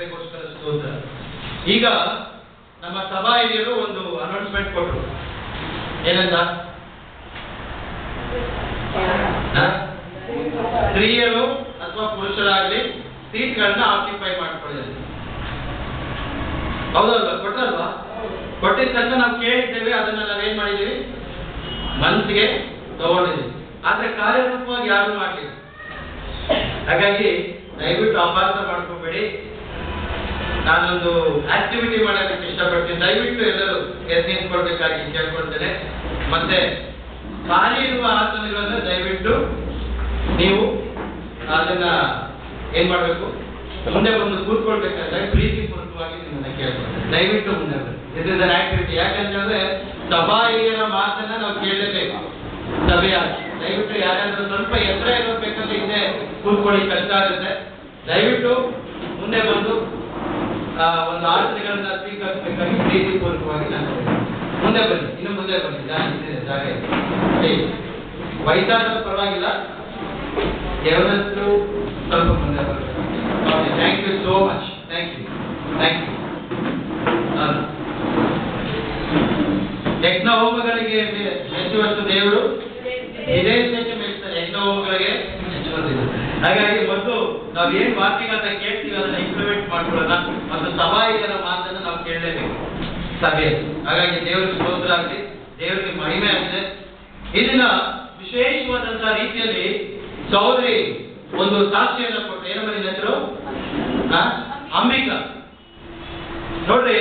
ಕೃಪೆಗೋಸ್ಕರ ಸ್ತೋತ್ರ ಈಗ ನಮ್ಮ ಸಭಾ ಹಿರಿಯರು ಒಂದು ಅನೌನ್ಸ್ಮೆಂಟ್ ಕೊಟ್ಟರು ಏನಂತ ಹ? ಸ್ತ್ರೀಯರು ಅಥವಾ ಪುರುಷರಾಗ್ಲಿ ಸೀಟ್ಗಳನ್ನ ಆಕ್ಯುಪೈ ಮಾಡ್ಕೊಳ್ಳಿ ಹೌದಲ್ವಾ ಕೊಟ್ಟಲ್ವಾ ಕೊಟ್ಟಿದ ತಕ್ಷಣ ನಾವು ಕೇಳಿದ್ದೇವೆ ಅದನ್ನ ನಾವೇನ್ ಮಾಡಿದ್ದೀವಿ ಮನಸ್ಸಿಗೆ ತಗೊಂಡಿದ್ದೀವಿ ಆದ್ರೆ ಕಾರ್ಯರೂಪವಾಗಿ ಯಾರು ಮಾಡಲಿಲ್ಲ ಹಾಗಾಗಿ ದಯವಿಟ್ಟು ಅಪಾರ್ಥ ಮಾಡ್ಕೋಬೇಡಿ ನಾನೊಂದು ಆಕ್ಟಿವಿಟಿ ಮಾಡೋದಕ್ಕೆ ಇಷ್ಟಪಡ್ತೀನಿ ದಯವಿಟ್ಟು ಎಲ್ಲರೂ ಎದ್ದು ನಿಂತ್ಕೊಳ್ಬೇಕಾಗಿ ಕೇಳ್ಕೊಳ್ತೇನೆ ಮತ್ತೆ ಖಾಲಿ ಇರುವ ಆಸನಗಳನ್ನ ದಯವಿಟ್ಟು ನೀವು ಅದನ್ನ ಏನ್ ಮಾಡ್ಬೇಕು ಮುಂದೆ ಬಂದು ಕೂತ್ಕೊಳ್ಬೇಕಾದ್ರೆ ಪ್ರೀತಿ ಪೂರ್ವಕವಾಗಿ ನಿಮ್ಮನ್ನ ಕೇಳ್ಕೊಳ್ತೇನೆ ದಯವಿಟ್ಟು ಮುಂದೆ ಬನ್ನಿ ದಿಸ್ ಇಸ್ ಅನ್ ಆಕ್ಟಿವಿಟಿ ಯಾಕಂತಂದ್ರೆ ಸಭಾ ಹಿರಿಯರ ಮಾತನ್ನ ನಾವು ಕೇಳಲೇಬೇಕು ಸಭೆಯ ದಯವಿಟ್ಟು ಯಾರಾದ್ರೂ ಸ್ವಲ್ಪ ಎತ್ತರ ಇರಬೇಕಂದ್ರೆ ಹಿಂದೆ ಕೂತ್ಕೊಳ್ಳಿ ಕಷ್ಟ ಆಗುತ್ತೆ ದಯವಿಟ್ಟು ಮುಂದೆ ಬಂದು ಆ, ಒಂದು ಆಸನಗಳನ್ನ ಸ್ವೀಕರಿಸಬೇಕಾಗಿ ಪ್ರೀತಿ ಪೂರ್ವಕವಾಗಿ ನಾನು ಮುಂದೆ ಬನ್ನಿ ಇನ್ನು ಮುಂದೆ ಬನ್ನಿ ಜಾಗ ಇದೆ, ಜಾಗ ಇದೆ Please. ವಯಸ್ಸಾದರೂ ಪರವಾಗಿಲ್ಲ ఎవరಷ್ಟು ಸ್ವಲ್ಪ ಮುಂದೆ ಬರಬೇಕು thank you so much thank you thank you ಯಜ್ಞ ಹೋಮಗಳಿಗೆ ಮೆ- ಮೆಚ್ಚುವಷ್ಟು ದೇವರು ಇದೇ ಹೆಚ್ಚು ಮೆಚ್ಚುತ್ತಾರೆ ಯಜ್ಞ ಹೋಮಗಳಿಗೆ ಮೆಚ್ಚುವಂತಿದೆ ಹಾಗಾಗಿ ಮೊದಲು ನಾವು ಏನ್ ವಾಕ್ಯಗಳನ್ನ ಕೇಳ್ತೀವಿ ಅದನ್ನ ಇಂಪ್ಲಿಮೆಂಟ್ ಮಾಡ್ಕೊಳ್ಳೋಣ ಮತ್ತು ಸಭಾಯಿಗರ ಮಾತನ್ನ ನಾವು ಕೇಳಲೇಬೇಕು ಸಭೆಯಲ್ಲಿ ಹಾಗಾಗಿ ದೇವರಿಗೆ ಸ್ತೋತ್ರ ಆಗಲಿ ದೇವರಿಗೆ ಮಹಿಮೆ ಆಗಿದೆ ಇದನ್ನ ವಿಶೇಷವಾದಂತಹ ರೀತಿಯಲ್ಲಿ ಸಹೋದರಿ ಒಂದು ಸಾಕ್ಷಿಯನ್ನ ಕೊಟ್ಟು ಏನು ಮನೆ ಹೆಸರು ಆ? ಅಂಬಿಕಾ ನೋಡ್ರಿ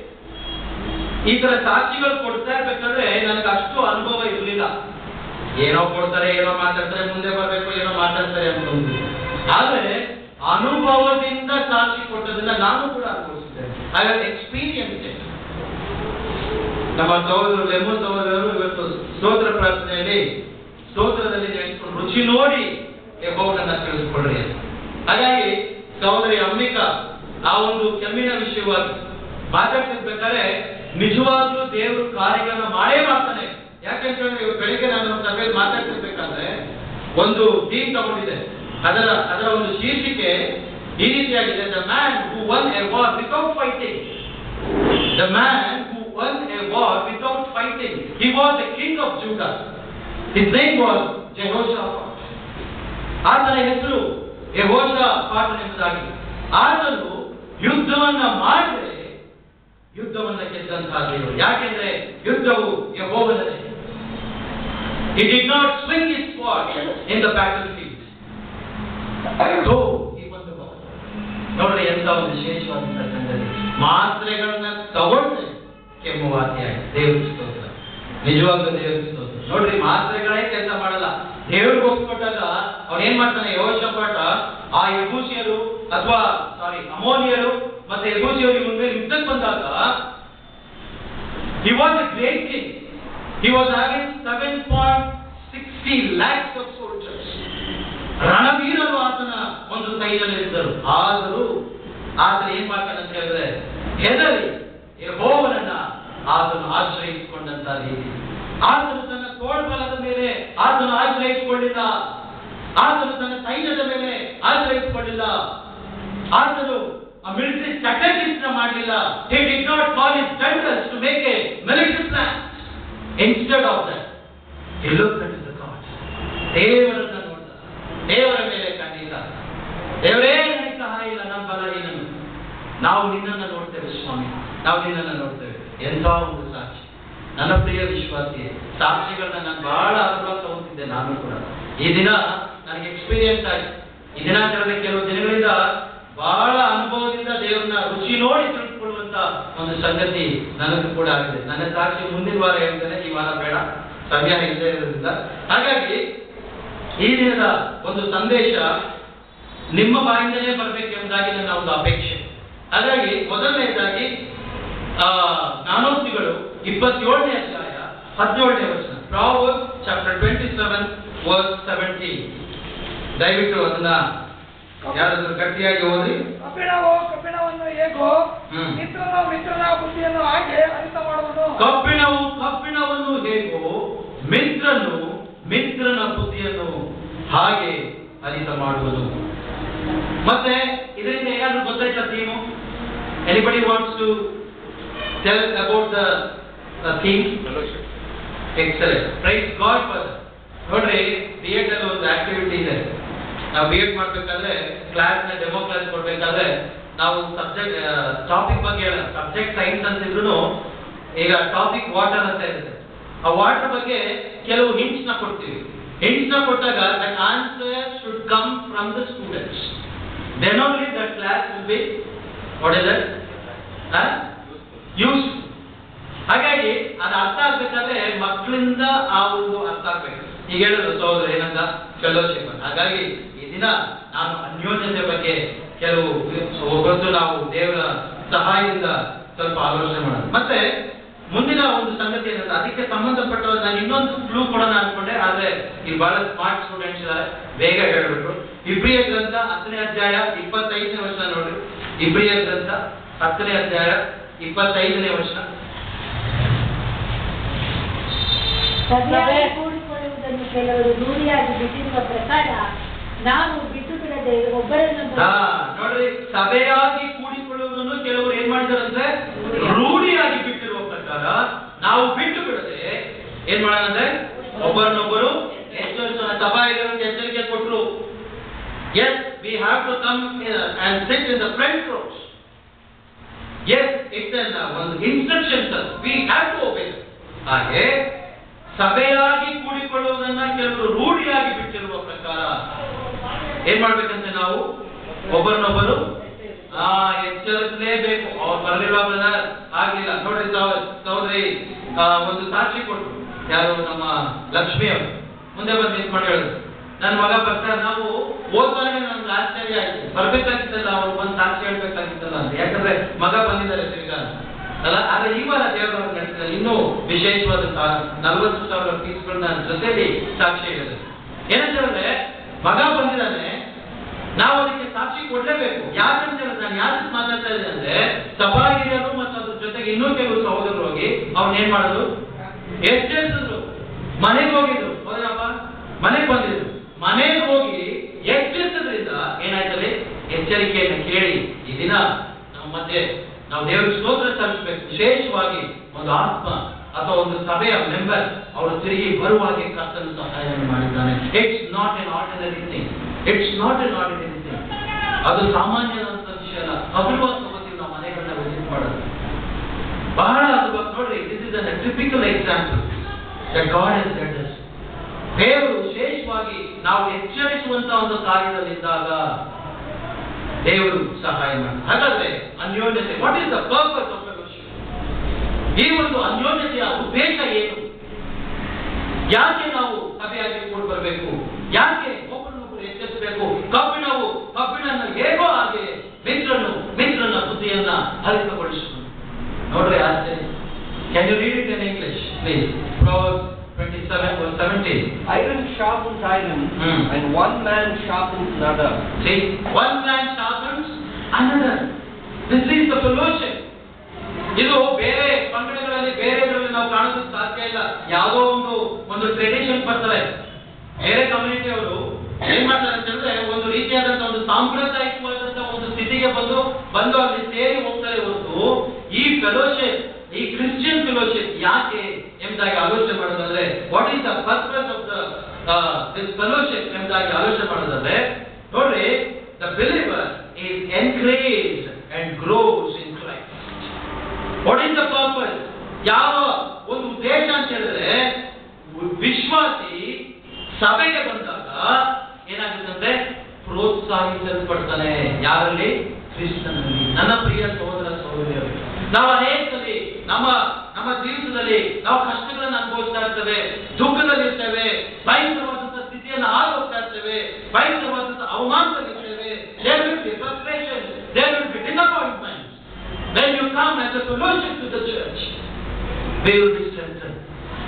ಈ ತರ ಸಾಕ್ಷಿಗಳು ಕೊಡ್ತಾ ಇರ್ಬೇಕಾದ್ರೆ ನನಗೆ ಅಷ್ಟು ಅನುಭವ ಇರಲಿಲ್ಲ ಏನೋ ಕೊಡ್ತಾರೆ ಏನೋ ಮಾತಾಡ್ತಾರೆ ಮುಂದೆ ಬರಬೇಕು ಏನೋ ಮಾತಾಡ್ತಾರೆ ಅನ್ನೋದು ಆದ್ರೆ ಅನುಭವದಿಂದ ಸಾಕ್ಷಿ ಕೊಟ್ಟದನ್ನ ನಾನು ಕೂಡ ಅನುಭವಿಸಿದ್ದೇನೆ ಹಾಗಾಗಿ ಎಕ್ಸ್ಪೀರಿಯನ್ಸ್ ಇದೆ ನಮ್ಮ ಸಹೋದರರು ಲೆಮು ಸಹೋದರರು ಇವತ್ತು ಸ್ತೋತ್ರ ಪ್ರಾರ್ಥನೆಯಲ್ಲಿ ಸ್ತೋತ್ರದಲ್ಲಿ ನೆನೆಸ್ಕೊಂಡು ರುಚಿ ನೋಡಿ ಯೆಹೋವನನ್ನ ತಿಳಿಸ್ಕೊಳ್ರಿ ಅಂತ ಹಾಗಾಗಿ ಸಹೋದರಿ ಅಂಬಿಕಾ ಆ ಒಂದು ಕೆಮ್ಮಿನ ವಿಷಯವಾಗಿ ಮಾತಾಡ್ತಿರ್ಬೇಕಾದ್ರೆ ನಿಜವಾಗ್ಲೂ ದೇವರು ಕಾರ್ಯಗಳನ್ನ ಮಾಡೇ ಮಾಡ್ತಾನೆ ಯಾಕಂತ ಹೇಳಿದ್ರೆ ಇವತ್ತು ಬೆಳಿಗ್ಗೆ ನಾನು ಒಂದು ಸಭೆಯಲ್ಲಿ ಮಾತಾಡ್ತಿರ್ಬೇಕಾದ್ರೆ ಒಂದು ಟೀಮ್ ತಗೊಂಡಿದೆ ಅದರ ಅದರ ಒಂದು ಶೀರ್ಷಿಕೆ ಈ ರೀತಿಯಾಗಿದೆ the man who won a war without fighting The man who won a war without fighting. He was the king of Judah. His name was Jehoshaphat. ಆತನ ಹೆಸರು ಯೆಹೋಷಾಫಾಟ್ ಎಂಬುದಾಗಿ ಆತನು ಯುದ್ಧವನ್ನ ಮಾಡಿದ್ರೆ ಯುದ್ಧವನ್ನ ಗೆದ್ದಂತಹ ದೇವರು ಯಾಕೆಂದ್ರೆ ಯುದ್ಧವು ಯಹೋವನದೇ He did not swing his sword in the battlefield. Though he won the war. ನೋಡ್ರಿ ಎಂತ ಒಂದು ವಿಶೇಷವಾದಂತಹ ಸಂಗತಿ ಮಾತ್ರೆಗಳನ್ನ ತಗೊಂಡ್ರೆ ಕೆಮ್ಮು ವಾಸಿಯಾಗಿ ದೇವ್ರ ಸ್ತೋತ್ರ ನಿಜವಾಗ್ಲೂ ದೇವ್ರ ಸ್ತೋತ್ರ ನೋಡ್ರಿ ಮಾತ್ರೆಗಳೇ ಕೆಲಸ ಮಾಡಲ್ಲ ದೇವ್ರಿಗೆ ಒಪ್ಪಿಕೊಟ್ಟಾಗ ಅವ್ನು ಏನ್ ಮಾಡ್ತಾನೆ ಯೋಶಪಾಟ ಆ ಯಬೂಸಿಯರು ಅಥವಾ ಸಾರಿ ಅಮೋನಿಯರು ಮತ್ತೆ ಯಬೂಸಿಯರು ಇವನ್ ಮೇಲೆ ಯುದ್ಧಕ್ಕೆ ಬಂದಾಗ he was a great king he was having 7.60 lakhs of soldiers ರಣವೀರರು ಆತನ ಒಂದು ಸೈನ್ಯದಲ್ಲಿದ್ದರು ಆದರೂ ಆತನ ಏನ್ ಮಾಡ್ತಾನೆ ಅಂತ ಹೇಳಿದ್ರೆ ಹೆದರಿ ಯೆಹೋವನನ್ನ ಆತನು ಆಶ್ರಯಿಸಿಕೊಂಡಂತ ರೀತಿ ಆತನು ತನ್ನ ತೋಳ್ಬಲದ ಮೇಲೆ ಆತನು ಆಶ್ರಯಿಸಿಕೊಂಡಿಲ್ಲ ಆತನು ತನ್ನ ಸೈನ್ಯದ ಮೇಲೆ ಆಶ್ರಯಿಸಿಕೊಂಡಿಲ್ಲ ಆತನು ಆ ಮಿಲಿಟರಿ ಸ್ಟ್ರಾಟಜಿಸ್ಟ್ ನ ಮಾಡಲಿಲ್ಲ he did not call his generals to make a military plan instead of that he looked at the God ದೇವರನ್ನ ನೋಡ್ದ ದೇವರ ಮೇಲೆ ಕಣ್ಣಿಲ್ಲ ದೇವರೇ ನನಗೆ ಸಹಾಯ ಇಲ್ಲ ನನ್ನ ಬಲಹೀನನು ನಾವು ನಿನ್ನನ್ನ ನೋಡ್ತೇವೆ ಸ್ವಾಮಿ ನಾವು ನಿನ್ನನ್ನ ನೋಡ್ತೇವೆ ಎಂಥ ಒಂದು ಸಾಕ್ಷಿ ನನ್ನ ಪ್ರಿಯ ವಿಶ್ವಾಸಿ ಸಾಕ್ಷಿಗಳನ್ನ ನಾನು ಬಹಳ ಅನುಭವ ತಗೊಂಡಿದ್ದೆ ನಾನು ಕೂಡ ಈ ದಿನ ನನಗೆ ಎಕ್ಸ್ಪೀರಿಯನ್ಸ್ ಆಗಿ ಈ ದಿನಾಚರಣೆ ಕೆಲವು ದಿನಗಳಿಂದ ಬಹಳ ಅನುಭವದಿಂದ ದೇವರನ್ನ ರುಚಿ ನೋಡಿ ತಿಳ್ಕೊಳ್ಳುವಂತ ಒಂದು ಸಂಗತಿ ನನಗೂ ಕೂಡ ಆಗಿದೆ ನನ್ನ ಸಾಕ್ಷಿ ಮುಂದಿನ ವಾರ ಹೇಳ್ತೇನೆ ಈ ವಾರ ಬೇಡ ಸಮಯ ಇಲ್ಲದೆ ಇರೋದ್ರಿಂದ ಹಾಗಾಗಿ ಈ ದಿನದ ಒಂದು ಸಂದೇಶ ನಿಮ್ಮ ಬಾಯಿಂದಲೇ ಬರಬೇಕೆಂಬುದಾಗಿ ನನ್ನ ಒಂದು ಅಪೇಕ್ಷೆ ಹಾಗಾಗಿ ಮೊದಲನೇದಾಗಿ ಆ, ಜ್ಞಾನೋಕ್ತಿಗಳು ಇಪ್ಪತ್ತೇಳನೇ ಅಧ್ಯಾಯ ಹದಿನೇಳನೇ ವರ್ಷ Proverbs chapter twenty seven verse seventeen ದಯವಿಟ್ಟು ಅದನ್ನ ಯಾರಾದ್ರೂ ಗಟ್ಟಿಯಾಗಿ ಓದಿ ಕಬ್ಬಿಣವು ಕಬ್ಬಿಣವನ್ನು ಹೇಗೋ ಹ್ಮ್. ಮಿತ್ರನ ಮಿತ್ರನ ಬುದ್ಧಿಯನ್ನು ಹಾಗೆ ಅರಿತ ಮಾಡುವನು ಕಬ್ಬಿಣವು ಕಬ್ಬಿಣವನ್ನು ಹೇಗೋ ಮಿತ್ರನು ಮಿತ್ರನ ಬುದ್ಧಿಯನ್ನು ಹಾಗೆ ಅರಿತ ಮಾಡುವುದು ಮತ್ತೆ ಇದರಿಂದ ಏನಾದ್ರೂ ಗೊತ್ತಾಯ್ತಾ theme Anybody wants to tell about the, the theme? Excellent praise God for ನೋಡ್ರಿ ಬಿ ಎಡ್ ಅಲ್ಲಿ ಒಂದು ಆಕ್ಟಿವಿಟಿ ಇದೆ ನಾವು ಬಿ ಎಡ್ ಮಾಡ್ಬೇಕಾದ್ರೆ ಕ್ಲಾಸ್ ನ ಡೆಮೋ ಕ್ಲಾಸ್ ಕೊಡ್ಬೇಕಾದ್ರೆ ನಾವು ಸಬ್ಜೆಕ್ಟ್ ಟಾಪಿಕ್ ಬಗ್ಗೆ ಹೇಳ ಸಬ್ಜೆಕ್ಟ್ ಸೈನ್ಸ್ ಅಂತಿದ್ರು ಈಗ ಟಾಪಿಕ್ ವಾಟರ್ ಅಂತ ಇರುತ್ತೆ ಆ ವಾಟರ್ ಬಗ್ಗೆ ಕೆಲವು ಹಿಂಟ್ಸ್ ನ ಕೊಡ್ತೀವಿ ಹಿಂಟ್ಸ್ ನ ಕೊಟ್ಟಾಗ that answer should come from the students then only that class will be what is that use ಹಾಗಾಗಿ ಅದು ಅರ್ಥ ಆಗ್ಬೇಕಾದ್ರೆ ಮಕ್ಕಳಿಂದ ಆ ಒಂದು ಅರ್ಥ ಆಗ್ಬೇಕು ಈಗ ಹೇಳಿದ್ರು ಸಹೋದರ ಏನಂತ ಫೆಲೋಶಿಪ್ ಹಾಗಾಗಿ ಈ ದಿನ ನಾನು ಅನ್ಯೋನ್ಯತೆ ಬಗ್ಗೆ ಕೆಲವು ಒಬ್ಬತ್ತು ನಾವು ದೇವರ ಸಹಾಯದಿಂದ ಸ್ವಲ್ಪ ಆಲೋಚನೆ ಮಾಡೋಣ ಮತ್ತೆ ಮುಂದಿನ ಒಂದು ಸಂಗತಿ ಏನಂದ್ರೆ ಅದಕ್ಕೆ ಸಂಬಂಧಪಟ್ಟ ನಾನು ಇನ್ನೊಂದು ಕ್ಲೂ ಕೊಡೋಣ ಅನ್ಕೊಂಡೆ ಆದ್ರೆ ಇಲ್ಲಿ ಬಹಳ ಸ್ಮಾರ್ಟ್ ಸ್ಟೂಡೆಂಟ್ಸ್ ಇದ್ದಾರೆ ಬೇಗ ಹೇಳ್ಬಿಟ್ರು ಇಬ್ರಿಯ ಗ್ರಂಥ ಹತ್ತನೇ ಅಧ್ಯಾಯ ಇಪ್ಪತ್ತೈದನೇ ವರ್ಷ ನೋಡ್ರಿ ಇಬ್ರಿಯ ಗ್ರಂಥ ಹತ್ತನೇ ಅಧ್ಯಾಯ ಇಪ್ಪತ್ತೈದನೇ ವರ್ಷ ಸಭೆಯಾಗಿ ಕೂಡಿಕೊಳ್ಳುವುದನ್ನು ಕೆಲವರು ರೂಢಿಯಾಗಿ ಬಿಟ್ಟಿರುವ ಪ್ರಕಾರ ನಾವು ಬಿಟ್ಟು ಬಿಡದೆ ಒಬ್ಬರನ್ನೊಬ್ಬರು ಹಾ ನೋಡ್ರಿ ಸಭೆಯಾಗಿ ಕೂಡಿಕೊಳ್ಳುವುದನ್ನು ಕೆಲವರು ಏನ್ ಮಾಡಿದಾರಂದ್ರೆ ರೂಢಿಯಾಗಿ ಬಿಟ್ಟಿರುವ ಪ್ರಕಾರ ನಾವು ಬಿಟ್ಟು ಬಿಡದೆ ಏನ್ ಮಾಡೋಣಂದ್ರೆ ಒಬ್ಬರನ್ನೊಬ್ಬರು ಎಚ್ಚರಿಸೋಣ ಸಭಾಯಿಗಳಿಗೆ ಎಚ್ಚರಿಕೆ ಕೊಟ್ಟರು yes we have to come and sit in the front rows yes it's ಒಂದು instructions we have to obey ಹಾಗೆ ಸಭೆಯಾಗಿ ಕೂಡಿಕೊಳ್ಳುವುದನ್ನ ಕೆಲವರು ರೂಢಿಯಾಗಿ ಬಿಟ್ಟಿರುವ ಪ್ರಕಾರ ಏನ್ ಮಾಡ್ಬೇಕಂತೆ ನಾವು ಒಬ್ಬರನ್ನೊಬ್ಬರು ಆ ಎಚ್ಚರಿಸಲೇಬೇಕು ಅವ್ರು ಬರಲಿಲ್ಲ ಬ್ರದರ್ ಆಗ್ಲಿಲ್ಲ ನೋಡ್ರಿ ಸಹೋ- ಸಹೋದರಿ ಆ, ಒಂದು ಸಾಕ್ಷಿ ಕೊಟ್ರು ಯಾರು ನಮ್ಮ ಲಕ್ಷ್ಮಿ ಅವರು ಮುಂದೆ ಬಂದು ಮಿಸ್ ಮಾಡಿ ಹೇಳಿದ್ರು ನನ್ನ ಮಗ ಬರ್ತಾರೆ ನಾವು ಓದ್ತಾನೆ ನಮ್ಗೆ ಆಶ್ಚರ್ಯ ಆಯ್ತು ಬರ್ಬೇಕಾಗಿತ್ತಲ್ಲ ಅವ್ರು ಬಂದು ಸಾಕ್ಷಿ ಹೇಳ್ಬೇಕಾಗಿತ್ತಲ್ಲ ಅಂತ ಯಾಕಂದ್ರೆ ಮಗ ಬಂದಿದ್ದಾರೆ ತಿರ್ಗಾ ಅಲ್ಲ ಆದ್ರೆ ಈ ವಾರ ದೇವರು ನಡೆಸಿದ್ದಾರೆ ಇನ್ನೂ ವಿಶೇಷವಾದ ನಲವತ್ತು ಸಾವಿರ ಫೀಸ್ಗಳನ್ನ ಜೊತೆಲಿ ಸಾಕ್ಷಿ ಹೇಳಿದ್ರು ಏನಂತಂದ್ರೆ ಮಗ ಬಂದಿದ್ದಾನೆ ನಾವು ಅದಕ್ಕೆ ಸಾಕ್ಷಿ ಕೊಡ್ಲೇಬೇಕು ಯಾಕಂತ ಹೇಳಿದ್ರೆ ನಾನು ಯಾಕೆ ಮಾತಾಡ್ತಾ ಇದ್ದೆ ಅಂದ್ರೆ ಸಭಾಗಿರಿಯರು ಮತ್ತು ಅದ್ರ ಜೊತೆಗೆ ಇನ್ನೂ ಕೆಲವು ಸಹೋದರರು ಹೋಗಿ ಅವ್ನ ಏನ್ ಮಾಡೋದು ಎಚ್ಚರಿಸಿದ್ರು ಮನೆಗೆ ಹೋಗಿದ್ರು ಹೌದಪ್ಪ ಮನೆಗೆ ಬಂದಿದ್ರು ಮನೆಗೆ ಹೋಗಿ ಎಚ್ಚರಿಸೋದ್ರಿಂದ ಏನಾಯ್ತದೆ ಎಚ್ಚರಿಕೆಯನ್ನು ಕೇಳಿ ಈ ದಿನ ನಮ್ಮ ಮಧ್ಯೆ ನಾವು ದೇವರಿಗೆ ಸ್ತೋತ್ರ ಸಲ್ಲಿಸಬೇಕು ವಿಶೇಷವಾಗಿ ಒಂದು ಆತ್ಮ ಅಥವಾ ಒಂದು ಸಭೆಯ ಮೆಂಬರ್ ಅವರು ತಿರುಗಿ ಬರುವಾಗೆ ಕರ್ತನು ಸಹಾಯವನ್ನು ಮಾಡಿದ್ದಾನೆ it's not an ordinary thing it's not an ordinary thing ಅದು ಸಾಮಾನ್ಯವಾದಂತ ವಿಷಯ ಅಲ್ಲ ಅಭಿರುವಾದ ತಗೋತೀವಿ ನಾವು ಮನೆಗಳನ್ನ ವಿಸಿಟ್ ಮಾಡೋದು ಬಹಳ ಅದು ನೋಡ್ರಿ this is an typical example that God is let us ದೇವರು ವಿಶೇಷವಾಗಿ ನಾವು ಎಚ್ಚರಿಸುವಂತ ಒಂದು ಕಾರ್ಯದಲ್ಲಿದ್ದಾಗ ದೇವರು ಸಹಾಯ ಮಾಡಿ ಹಾಗಾದ್ರೆ ಅನ್ಯೋನ್ಯತೆ what is the purpose of ಈ ಒಂದು ಅನ್ಯೋನ್ಯತೆಯ ಉದ್ದೇಶ ಏನು ಯಾಕೆ ನಾವು ಸಭೆಯಾಗಿ ಕೂಡಿ ಬರಬೇಕು ಯಾಕೆ ಒಬ್ಬರನ್ನೊಬ್ಬರು ಎಚ್ಚರಿಸಬೇಕು ಕಬ್ಬಿಣವು ಕಬ್ಬಿಣನ್ನು ಹೇಗೋ ಹಾಗೆ ಮಿತ್ರನು ಮಿತ್ರನ ಬುದ್ಧಿಯನ್ನ ಹರಿತಗೊಳಿಸುವುದು ನೋಡ್ರಿ ಆಶ್ಚರ್ಯ can you read it in English please Proverbs 27 verse 17 Iron sharpens iron, Hmm. and one man sharpens another. See, one man sharpens another. This is the fellowship. ಇದು ಬೇರೆ ಪಂಗಡಗಳಲ್ಲಿ ಬೇರೆದ್ರಲ್ಲಿ ನಾವು ಕಾಣೋದಕ್ಕೆ ಸಾಧ್ಯ ಇಲ್ಲ ಯಾವುದೋ ಒಂದು ಒಂದು ಟ್ರೆಡಿಷನ್ ಬರ್ತಾರೆ ಬೇರೆ ಕಮ್ಯುನಿಟಿ ಅವರು ಏನ್ ಮಾಡ್ತಾರೆ ಅಂತಂದ್ರೆ ಒಂದು ರೀತಿಯಾದಂತ ಒಂದು ಸಾಂಪ್ರದಾಯಿಕವಾದಂತ ಒಂದು ಸ್ಥಿತಿಗೆ ಬಂದು ಬಂದು ಅಲ್ಲಿ ಸೇರಿ ಹೋಗ್ತಾರೆ ಹೊರತು ಈ ಫೆಲೋಶಿಪ್ ಈ ಕ್ರಿಶ್ಚಿಯನ್ ಫೆಲೋಶಿಪ್ ಯಾಕೆ ಎಂಬುದಾಗಿ ಆಲೋಚನೆ ಮಾಡೋದಾದ್ರೆ what is the purpose of the this fellowship ಎಂಬುದಾಗಿ ಆಲೋಚನೆ ಮಾಡೋದಾದ್ರೆ ನೋಡ್ರಿ the believer is encourage and grows in Christ what is the purpose ಯಾವ ಒಂದು ಉದ್ದೇಶ ಅಂತ ಹೇಳಿದ್ರೆ ವಿಶ್ವಾಸಿ ಸಭೆಗೆ ಬಂದಾಗ ಏನಾಗುತ್ತಂದ್ರೆ ಪ್ರೋತ್ಸಾಹಿಸಲ್ಪಡ್ತಾನೆ ಯಾರಲ್ಲಿ ಕ್ರಿಸ್ತನಲ್ಲಿ ನನ್ನ ಪ್ರಿಯ ಸಹೋದರ ಸಹೋದರಿಯರು ನಾವು ಅನೇಕ ಸಲಿ ನಮ್ಮ ನಮ್ಮ ಜೀವಿತದಲ್ಲಿ ನಾವು ಕಷ್ಟಗಳನ್ನು ಅನುಭವಿಸ್ತಾ ಇರ್ತೇವೆ ದುಃಖದಲ್ಲಿರ್ತೇವೆ ಭಯಂಕರವಾದಂತಹ ಸ್ಥಿತಿಯನ್ನು ಹಾದು ಹೋಗ್ತಾ ಇರ್ತೇವೆ ಭಯಂಕರವಾದಂತಹ ಅವಮಾನದಲ್ಲಿರ್ತೇವೆ there will be frustration there will be disappointment When you come as a fellowship to the church, they will be strengthened.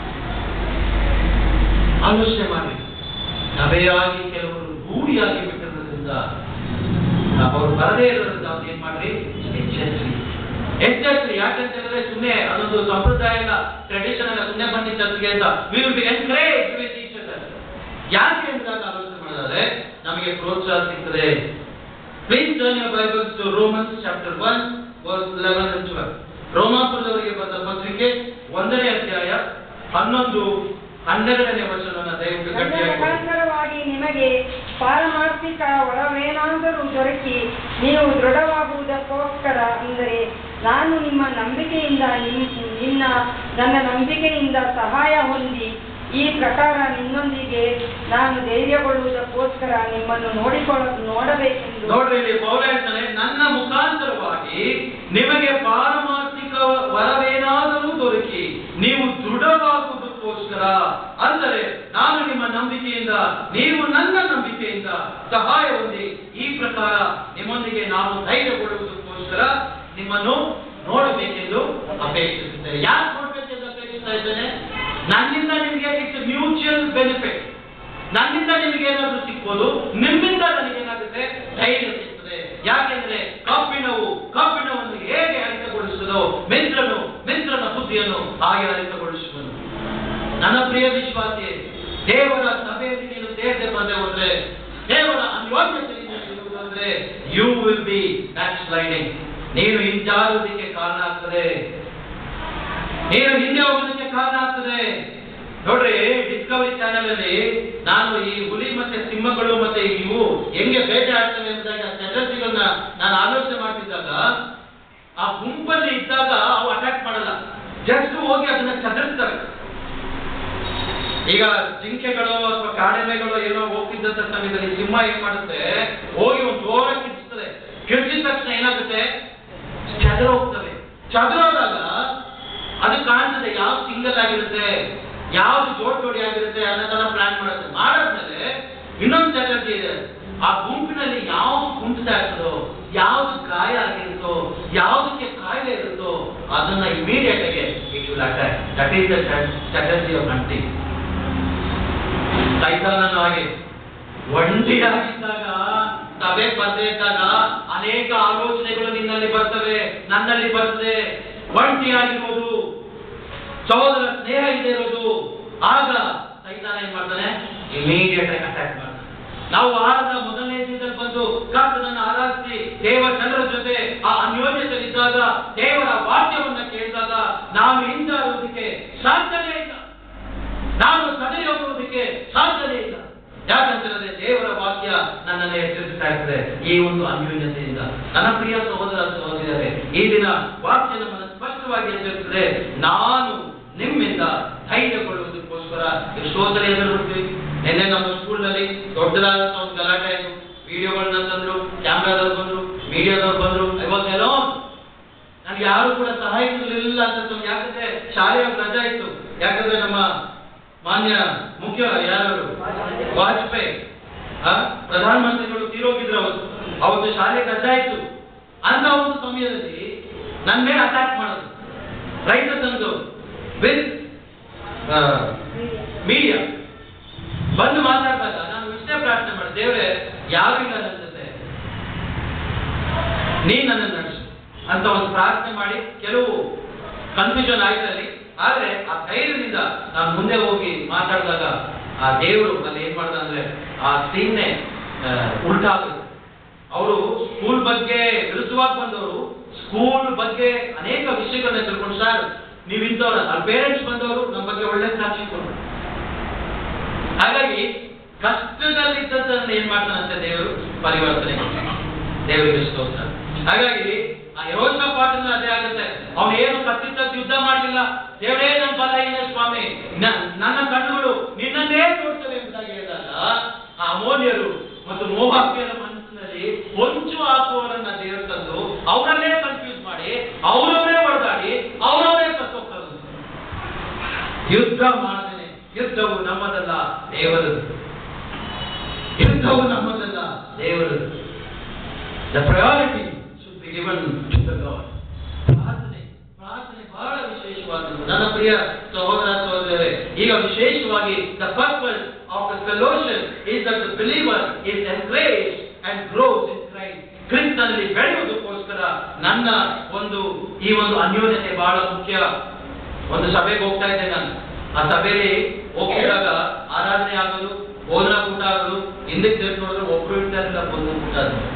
ಆಲೋಚನೆ ಮಾಡಿ ಸಭೆಯಾಗಿ ಕೆಲವರು ರೂಢಿಯಾಗಿ ಬಿಟ್ಟಿರೋದ್ರಿಂದ ಅವರು ಬರದೇ ಇರೋದ್ರಿಂದ ಅವ್ರು ಏನ್ ಮಾಡ್ರಿ ಎಚ್ಚರಿಸಿ ಎಚ್ಚರಿಸಿ ಯಾಕಂತ ಹೇಳಿದ್ರೆ ಸುಮ್ಮನೆ ಅದೊಂದು ಸಂಪ್ರದಾಯದ ಟ್ರೆಡಿಷನ್ ಎಲ್ಲ ಸುಮ್ಮನೆ ಬನ್ನಿ ಚರ್ಚ್ಗೆ ಅಂತ we will be encourage with each other ಯಾಕೆ ಎಂಬುದಾಗಿ ಆಲೋಚನೆ ಮಾಡಿದ್ರೆ ನಮಗೆ ಪ್ರೋತ್ಸಾಹ ಸಿಗ್ತದೆ Please turn your Bibles to Romans chapter 1, verse 11 and 12. ರೋಮಾಪುರದವರಿಗೆ ಬರೆದ ಪತ್ರಿಕೆ ಒಂದನೇ ಅಧ್ಯಾಯ ಹನ್ನೊಂದು ಹನ್ನೆರಡನೇ ವಚನವನ್ನು ದಯವಿಟ್ಟು ನನ್ನ ಗಟ್ಟಿಯಾಗಿ ಓದಿ. ಮುಖಾಂತರವಾಗಿ ನಿಮಗೆ ಪಾರಮಾರ್ಥಿಕ ವರವೇನಾದರೂ ದೊರಕಿ ನೀವು ದೃಢವಾಗುವುದಕ್ಕೋಸ್ಕರ ಅಂದರೆ ನಾನು ನಿಮ್ಮ ನಂಬಿಕೆಯಿಂದ ನಿಮ್- ನಿನ್ನ ನನ್ನ ನಂಬಿಕೆಯಿಂದ ಸಹಾಯ ಹೊಂದಿ ಈ ಪ್ರಕಾರ ನಿನ್ನೊಂದಿಗೆ ನಾನು ಧೈರ್ಯಗೊಳ್ಳುವುದಕ್ಕೋಸ್ಕರ ನಿಮ್ಮನ್ನು ನೋಡಿಕೊಳ್ಳ ನೋಡಬೇಕೆಂದು ನೋಡ್ರಿ ಇಲ್ಲಿ ಪೌಲ ಹೇಳ್ತಾನೆ ನನ್ನ ಮುಖಾಂತರವಾಗಿ ನಿಮಗೆ ಪಾರಮಾರ್ಥಿಕ ವರವೇನಾದರೂ ದೊರಕಿ ನೀವು ದೃಢವಾಗುವುದಕ್ಕೋಸ್ಕರ ಅಂದರೆ ನಾನು ನಿಮ್ಮ ನಂಬಿಕೆಯಿಂದ ನೀವು ನನ್ನ ನಂಬಿಕೆಯಿಂದ ಸಹಾಯ ಹೊಂದಿ ಈ ಪ್ರಕಾರ ನಿಮ್ಮೊಂದಿಗೆ ನಾನು ಧೈರ್ಯಗೊಳ್ಳುವುದಕ್ಕೋಸ್ಕರ ನಿಮ್ಮನ್ನು ನೋಡಬೇಕೆಂದು ಅಪೇಕ್ಷಿಸುತ್ತೇನೆ ಯಾಕೆ ನೋಡ್ಬೇಕೆಂದು ಅಪೇಕ್ಷಿಸ್ತಾ ಇದ್ದೇನೆ ನನ್ನಿಂದ ನಿಮಗೆ ಇಟ್ಸ್ ಮ್ಯೂಚುವಲ್ ಬೆನಿಫಿಟ್ ನನ್ನಿಂದ ನಿಮಗೆ ಏನಾದ್ರೂ ಸಿಗ್ಬೋದು ನಿಮ್ಮಿಂದ ನನಗೇನಾಗುತ್ತೆ ಧೈರ್ಯ ಸಿಗ್ತದೆ ಯಾಕೆಂದ್ರೆ ಕಬ್ಬಿಣವು ಕಬ್ಬಿಣವನ್ನು ಹೇಗೆ ಹರಿತಗೊಳಿಸುವುದೋ ಮಿತ್ರನು ಮಿತ್ರನ ಬುದ್ಧಿಯನ್ನು ಹಾಗೆ ಹರಿತಗೊಳಿಸುವುದು ನನ್ನ ಪ್ರಿಯ ವಿಶ್ವಾಸಿ ದೇವರ ಸಭೆಯಲ್ಲಿ ನೀನು ಸೇರದೆ ಬಂದೆ ಹೋದ್ರೆ ದೇವರ ಅನ್ಯೋನ್ಯತೆಯಿಂದ ಇರುವುದಂದ್ರೆ you will be back sliding ನೀನು ಹಿಂಜಾರುವುದಕ್ಕೆ ಕಾರಣ ಆಗ್ತದೆ ನೀನು ಹಿಂದೆ ಹೋಗೋದಕ್ಕೆ ಕಾರಣ ಆಗ್ತದೆ ನೋಡ್ರಿ ಡಿಸ್ಕವರಿ ಚಾನೆಲ್ ಅಲ್ಲಿ ನಾನು ಈ ಹುಲಿ ಮತ್ತೆ ಸಿಂಹಗಳು ಮತ್ತೆ ಇವು ಹೆಂಗೆ ಬೇಟೆ ಆಡ್ತವೆ ಎಂಬುದಾಗಿ ಆ ಸ್ಟ್ರಾಟಜಿಗಳನ್ನ ನಾನು ಆಲೋಚನೆ ಮಾಡ್ತಿದ್ದಾಗ ಆ ಗುಂಪಲ್ಲಿ ಇದ್ದಾಗ ಅವು ಅಟ್ಯಾಕ್ ಮಾಡಲ್ಲ ಜಸ್ಟ್ ಹೋಗಿ ಅದನ್ನ ಚದರಿಸ್ತವೆ ಈಗ ಜಿಂಕೆಗಳು ಅಥವಾ ಕಾಡೆಲೆಗಳು ಏನೋ ಹೋಗ್ತಿದ್ದಂತ ಸಮಯದಲ್ಲಿ ಸಿಂಹ ಏನ್ ಮಾಡುತ್ತೆ ಹೋಗಿ ಒಂದು ಜೋರ ಕಿರ್ಚಿಸ್ತದೆ ಕಿರ್ಚಿದ ತಕ್ಷಣ ಏನಾಗುತ್ತೆ ಚದರ ಹೋಗ್ತವೆ ಚದರ ಹೋದಾಗ ಅದು ಕಾಣ್ತದೆ ಯಾವ ಸಿಂಗಲ್ ಆಗಿರುತ್ತೆ ಯಾವ್ದು ಜೋಡ್ ಜೋಡಿ ಆಗಿರುತ್ತೆ ಅನ್ನೋದನ್ನ ಪ್ಲಾನ್ ಮಾಡುತ್ತೆ ಮಾಡಾದ್ಮೇಲೆ ಇನ್ನೊಂದು ಸ್ಟ್ರಾಟಜಿ ಇದೆ ಆ ಗುಂಪಿನಲ್ಲಿ ಯಾವ್ದು ಕುಂಠಿತ ಆಗ್ತದೋ ಯಾವ್ದು ಗಾಯ ಆಗಿರುತ್ತೋ ಯಾವ್ದಕ್ಕೆ ಕಾಯಿಲೆ ಇರುತ್ತೋ ಅದನ್ನ ಇಮಿಡಿಯೇಟ್ ಆಗಿ it will attack that is the strategy of hunting ಸೈತಾನನು ಹಾಗೆ ಒಂಟಿಯಾಗಿದ್ದಾಗ ಸಭೆ ಬರ್ದೇ ಇದ್ದಾಗ ಅನೇಕ ಆಲೋಚನೆಗಳು ನಿನ್ನಲ್ಲಿ ಬರ್ತವೆ ನನ್ನಲ್ಲಿ ಬರ್ತದೆ ಒಂಟಿಯಾಗಿರುವುದು ಸಹೋದರ ಸ್ನೇಹ ಇದೆ ಇರೋದು ಆಗ ಸೈತಾನ ಏನ್ ಮಾಡ್ತಾನೆ ಇಮಿಡಿಯೇಟ್ ಆಗಿ ಅಟ್ಯಾಕ್ ಮಾಡ್ತಾನೆ ನಾವು ವಾರದ ಮೊದಲನೇ ದಿನದಲ್ಲಿ ಬಂದು ಕರ್ತನನ್ನು ಆರಾಧಿಸಿ ದೇವ ಜನರ ಜೊತೆ ಆ ಅನ್ಯೋನ್ಯತೆಯಲ್ಲಿದ್ದಾಗ ದೇವರ ವಾಕ್ಯವನ್ನ ಕೇಳಿದಾಗ ನಾವು ಹಿಂಜಾರುವುದಕ್ಕೆ ಸಾಧ್ಯನೇ ಇಲ್ಲ ನಾನು ಸದರಿ ಹೋಗುವುದಕ್ಕೆ ಸಾಧ್ಯನೇ ಇಲ್ಲ ಯಾಕಂತಂದ್ರೆ ದೇವರ ವಾಕ್ಯ ನನ್ನನ್ನು ಎಚ್ಚರಿಸ್ತಾ ಇರ್ತದೆ ಈ ಒಂದು ಅನ್ಯೋನ್ಯತೆಯಿಂದ ನನ್ನ ಪ್ರಿಯ ಸಹೋದರ ಸಹೋದರಿಯರೇ ಈ ದಿನ ವಾಕ್ಯ ನಮ್ಮನ್ನು ಸ್ಪಷ್ಟವಾಗಿ ಎಚ್ಚರಿಸ್ತದೆ ನಾನು ನಿಮ್ಮಿಂದ ಧೈರ್ಯಗೊಳ್ಳುವುದಕ್ಕೋಸ್ಕರ ಎಷ್ಟೋ ಸಲ ಎದುರು ಬಿಡ್ತೀವಿ ನಿನ್ನೆ ನಮ್ಮ ಸ್ಕೂಲ್ನಲ್ಲಿ ದೊಡ್ಡದಾದಂತ ಒಂದು ಗಲಾಟೆ ಆಯಿತು ವಿಡಿಯೋಗಳನ್ನ ತಂದ್ರು ಕ್ಯಾಮ್ರಾದವ್ರು ಬಂದ್ರು ಮೀಡಿಯಾದವ್ರು ಬಂದ್ರು ಐ ವಾಸ್ ಅಲೋನ್ ನನಗೆ ಯಾರು ಕೂಡ ಸಹಾಯಕರಿಲ್ಲ ಅಂತ ಯಾಕಂದ್ರೆ ಶಾಲೆಯ ರಜಾ ಇತ್ತು ಯಾಕಂದ್ರೆ ನಮ್ಮ ಮಾನ್ಯ ಮುಖ್ಯ ಯಾರು ವಾಜಪೇಯಿ ಆ, ಪ್ರಧಾನಮಂತ್ರಿಗಳು ತೀರೋಗಿದ್ರು ಅವತ್ತು ಅವತ್ತು ಶಾಲೆ ರಜಾ ಇತ್ತು ಅಂತ ಒಂದು ಸಮಯದಲ್ಲಿ ನನ್ನ ಮೇಲೆ ಅಟ್ಯಾಕ್ ಮಾಡೋದು ರೈತ ತಂದು ವಿತ್ ಮೀಡಿಯಾ ಬಂದು ಮಾತಾಡಿದಾಗ ನಾನು ಇಷ್ಟೇ ಪ್ರಾರ್ಥನೆ ಮಾಡಿದೆ ದೇವರೇ ಯಾರು ಇಲ್ಲ ನನ್ನ ಜೊತೆ ನೀನ್ ನನ್ನನ್ನು ನಡೆಸು ಅಂತ ಒಂದು ಪ್ರಾರ್ಥನೆ ಮಾಡಿ ಕೆಲವು ಕನ್ಫ್ಯೂಷನ್ ಆಯ್ತಲ್ಲಿ ಆದ್ರೆ ಆ ಧೈರ್ಯದಿಂದ ನಾನು ಮುಂದೆ ಹೋಗಿ ಮಾತಾಡಿದಾಗ ಆ ದೇವರು ಅಲ್ಲಿ ಏನ್ ಮಾಡ್ದ ಅಂದ್ರೆ ಆ ಸೀನ್ನೆ ಉಲ್ಟಾ ಆಗುತ್ತೆ ಅವರು ಸ್ಕೂಲ್ ಬಗ್ಗೆ ವಿರುದ್ಧವಾಗಿ ಬಂದವರು ಸ್ಕೂಲ್ ಬಗ್ಗೆ ಅನೇಕ ವಿಷಯಗಳನ್ನ ತಿಳ್ಕೊಂಡು ಸರ್ ನೀವು ಇಂಥವ್ರ ಅಲ್ಲಿ ಪೇರೆಂಟ್ಸ್ ಬಂದವರು ನಮ್ಮ ಬಗ್ಗೆ ಒಳ್ಳೆ ಸಾಕ್ಷಿ ಕೊಟ್ಟರು ಹಾಗಾಗಿ ಕಷ್ಟದಲ್ಲಿದ್ದದನ್ನ ಏನ್ ಮಾಡ್ತಾನಂತೆ ದೇವರು ಪರಿವರ್ತನೆ ಮಾಡ್ತಾನೆ. ದೇವರಿಗೆ ಸ್ತೋತ್ರ ಹಾಗಾಗಿ ಆ ಯೋಚನಾ ಪಾಠನ ಅದೇ ಆಗುತ್ತೆ ಅವನು ಏನು ಕತ್ತಿದ್ದದ್ದು ಯುದ್ಧ ಮಾಡಲಿಲ್ಲ ದೇವರೇ ನನ್ನ ಬಲ ಇದೆ ಸ್ವಾಮಿ ನ- ನನ್ನ ಕಣ್ಣುಗಳು ನಿನ್ನನ್ನೇ ನೋಡ್ತವೆ ಎಂಬುದಾಗಿ ಹೇಳಿದಾಗ ಆ ಅಮೋಲ್ಯರು ಮತ್ತು ಮೋಹಾಬ್ಯರ ಮನಸ್ಸಿನಲ್ಲಿ ಹೊಂಚು ಹಾಕುವವರನ್ನ ದೇವರು ತಂದು ಅವರನ್ನೇ ಕನ್ಫ್ಯೂಸ್ ಮಾಡಿ ಅವರವರೇ ಹೊಡೆದಾಡಿ ಅವರವರೇ ಸತ್ತೋಗ್ತಾರೆ ಯುದ್ಧ ಮಾಡದೇನೆ ಯುದ್ಧವು ನಮ್ಮದಲ್ಲ ದೇವರದು ಯುದ್ಧವು ನಮ್ಮದಲ್ಲ ದೇವರದು the priority should be given to the God ಪ್ರಾರ್ಥನೆ ಪ್ರಾರ್ಥನೆ ಬಹಳ ವಿಶೇಷವಾದದ್ದು ನನ್ನ ಪ್ರಿಯ ಸಹೋದರ ಸಹೋದರರೇ ಈಗ ವಿಶೇಷವಾಗಿ the purpose of the fellowship is that the believer is encourage and grows in Christ ಕ್ರಿಸ್ತನಲ್ಲಿ ಬೆಳೆಯುವುದಕ್ಕೋಸ್ಕರ ನನ್ನ ಒಂದು ಈ ಒಂದು ಅನ್ಯೋನ್ಯತೆ ಬಹಳ ಮುಖ್ಯ ಒಂದು ಸಭೆಗೆ ಹೋಗ್ತಾ ಇದ್ದೆ ನಾನು ಆ ಸಭೆಯಲ್ಲಿ ಹೋಗ್ತಿದ್ದಾಗ ಆರಾಧನೆ ಆಗೋದು ಬೋಧನಾ ಕೂಟ ಆಗೋದು ಹಿಂದಕ್ಕೆ ತಿರುಗಿ ನೋಡಿದ್ರೆ ಒಬ್ರು ಇರ್ತಾ ಇರಲಿಲ್ಲ ಬೋಧನಾ ಕೂಟ ಆದ್ರು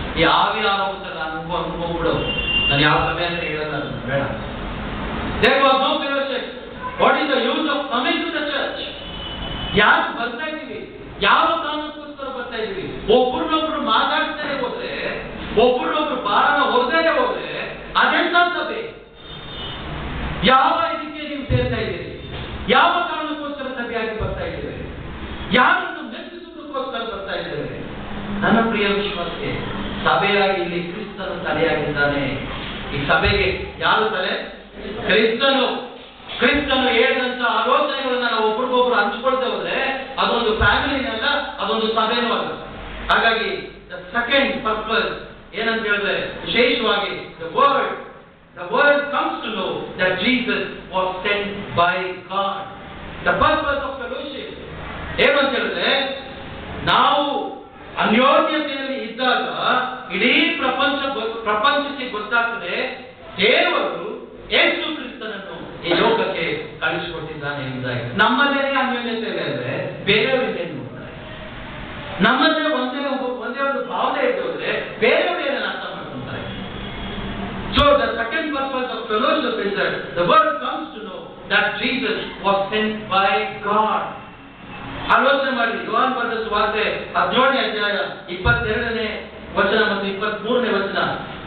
ಈ ಆವಿ ಆರೋಗ್ಯ ಅನ್ಕೋ ಅನ್ಕೊಂಡ್ಬಿಡು ನಾನು ಯಾವ ಸಭೆ ಅಂತ ಹೇಳಲ್ಲ ಅದನ್ನ, ಬೇಡ there was no fellowship what is the use of coming to the church ಯಾಕೆ ಬರ್ತಾ ಇದ್ದೀವಿ ಯಾವ ಕಾರಣಕ್ಕೋಸ್ಕರ ಬರ್ತಾ ಇದ್ದೀವಿ ಒಬ್ರನ್ನೊಬ್ರು ಮಾತಾಡ್ತಾನೆ ಹೋದ್ರೆ ಒಬ್ರನ್ನೊಬ್ರು ಬಾರನ ಹೊರದೇನೆ ಹೋದ್ರೆ ಅದೆಂತ ಸಭೆ ಯಾವ ಇದಕ್ಕೆ ನೀವು ಸೇರ್ತಾ ಇದ್ದೀರಿ ಯಾವ ಕಾರಣಕ್ಕೋಸ್ಕರ ಸಭೆಯಾಗಿ ಬರ್ತಾ ಇದ್ದೇವೆ ಯಾರನ್ನು ಮೆಚ್ಚಿಸುವುದಕ್ಕೋಸ್ಕರ ಬರ್ತಾ ಇದ್ದೇವೆ ನನ್ನ ಪ್ರಿಯ ವಿಶ್ವಾಸಕ್ಕೆ ಸಭೆಯಾಗಿ ಇಲ್ಲಿ ಕ್ರಿಸ್ತನು ತಲೆಯಾಗಿದ್ದಾನೆ ಈ ಸಭೆಗೆ ಯಾರು ತಲೆ ಕ್ರಿಸ್ತನು ಕ್ರಿಸ್ತನು ಹೇಳಿದಂತ ಆಲೋಚನೆಗಳನ್ನ ನಾವು ಒಬ್ರಿಗೊಬ್ರು ಹಂಚ್ಕೊಳ್ತಾ ಹೋದ್ರೆ ಅದೊಂದು ಫ್ಯಾಮಿಲಿನಲ್ಲ ಅದೊಂದು ಸಭೆನೂ ಅಲ್ಲ ಹಾಗಾಗಿ ದ ಸೆಕೆಂಡ್ ಪರ್ಪಸ್ ಏನಂತ ಹೇಳಿದ್ರೆ ವಿಶೇಷವಾಗಿ the word The world comes to know that Jesus was sent by God. The purpose of fellowship. ಏನು ಅಂತ ಹೇಳಿದ್ರೆ ನಾವು ಅನ್ಯೋನ್ಯತೆಯಲ್ಲಿ ಇದ್ದಾಗ ಇಡೀ ಪ್ರಪಂಚ ಗೊ- ಪ್ರಪಂಚಕ್ಕೆ ಗೊತ್ತಾಗ್ತದೆ ದೇವರು ಯೇಸು ಕ್ರಿಸ್ತನನ್ನು ಈ ಲೋಕಕ್ಕೆ ಕಳಿಸಿಕೊಟ್ಟಿದ್ದಾನೆ ಎಂಬುದಾಗಿ ನಮ್ಮದೇ ಅನ್ಯೋನ್ಯತೆ ಇದೆ ಅಂದ್ರೆ ಬೇರೆಯವರಿಂದ ಏನು ನೋಡ್ತಾರೆ ನಮ್ಮದೇ ಒಂದೇ ಒಬ್ಬ- ಒಂದೇ ಒಂದು ಭಾವನೆ ಇದ್ದು ಹೋದ್ರೆ ಬೇರೆಯವರು ಏನನ್ನ ಅರ್ಥ ಮಾಡ್ಕೊಂತಾರೆ So the second purpose of fellowship is that the world comes to know that Jesus was sent by God. ಆಲೋಚನೆ ಮಾಡಿ ಯೋಹಾನ್ ಬರೆದ ಸುವಾರ್ತೆ ಹದಿನೇಳನೇ ಅಧ್ಯಾಯ ಇಪ್ಪತ್ತೆರಡನೇ ವಚನ ಮತ್ತು ಇಪ್ಪತ್ತ್ ಮೂರನೇ ವಚನ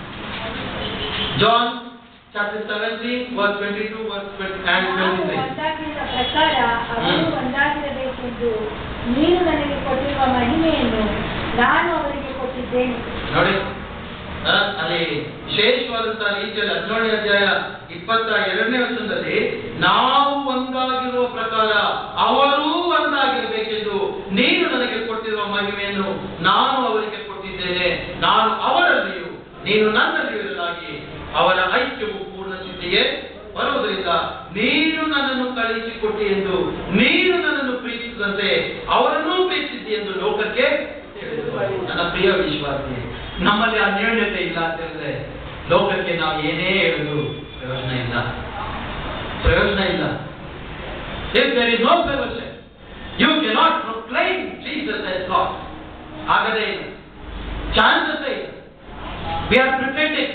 John chapter seventeen verse twenty two verse and ನಾವು ಟ್ವೆಂಟಿ ತ್ರೀ ಒಂದಾಗಿರುವ ಪ್ರಕಾರ ಅವರು ಹ್ಮ್. ಒಂದಾಗಿರಬೇಕೆಂದು ನೀನು ನನಗೆ ಕೊಟ್ಟಿರುವ ಮಹಿಮೆಯನ್ನು ನಾನು ಅವರಿಗೆ ಕೊಟ್ಟಿದ್ದೇನೆ ನೋಡಿ ಆ, ಅಲ್ಲಿ ವಿಶೇಷವಾದಂತಹ ರೀತಿಯಲ್ಲಿ ಹದಿನೇಳನೇ ಅಧ್ಯಾಯ ಇಪ್ಪತ್ತ ಎರಡನೇ ವರ್ಷದಲ್ಲಿ ನಾವು ಒಂದಾಗಿರುವ ಪ್ರಕಾರ ಅವರೂ ಒಂದಾಗಿರಬೇಕೆಂದು ನೀನು ನನಗೆ ಕೊಟ್ಟಿರುವ ಮಹಿಮೆಯನ್ನು ನಾನು ಅವರಿಗೆ ಕೊಟ್ಟಿದ್ದೇನೆ ನಾನು ಅವರಲ್ಲಿಯೂ ನೀನು ನನ್ನಲ್ಲಿಯೂ ಇರಲಾಗಿ ಅವರ ಐಕ್ಯವು ಪೂರ್ಣ ಸ್ಥಿತಿಗೆ ಬರುವುದರಿಂದ ನೀನು ನನ್ನನ್ನು ಕಳುಹಿಸಿಕೊಟ್ಟಿ ಎಂದು ನೀನು ನನ್ನನ್ನು ಪ್ರೀತಿಸಿದಂತೆ ಅವರನ್ನೂ ಪ್ರೀತಿಸಿದ್ದಿ ಎಂದು ಲೋಕಕ್ಕೆ ತಿಳಿದುಬರು. ನನ್ನ ಪ್ರಿಯ ವಿಶ್ವಾಸಿ ನಮ್ಮಲ್ಲಿ ಅನ್ಯೋನ್ಯತೆ ಇಲ್ಲ ಅಂತ ಹೇಳಿದ್ರೆ ಲೋಕಕ್ಕೆ ನಾವು ಏನೇ ಹೇಳಿದ್ರು ಪ್ರಯೋಜನ ಇಲ್ಲ ಪ್ರಯೋಜನ ಇಲ್ಲ If there is no fellowship, you cannot proclaim Jesus as God. ಆಗದೇ ಇಲ್ಲ ಚಾನ್ಸಸ್ ಇಲ್ಲ ವಿ ಆರ್ ಪ್ರಿಟೆಂಡಿಂಗ್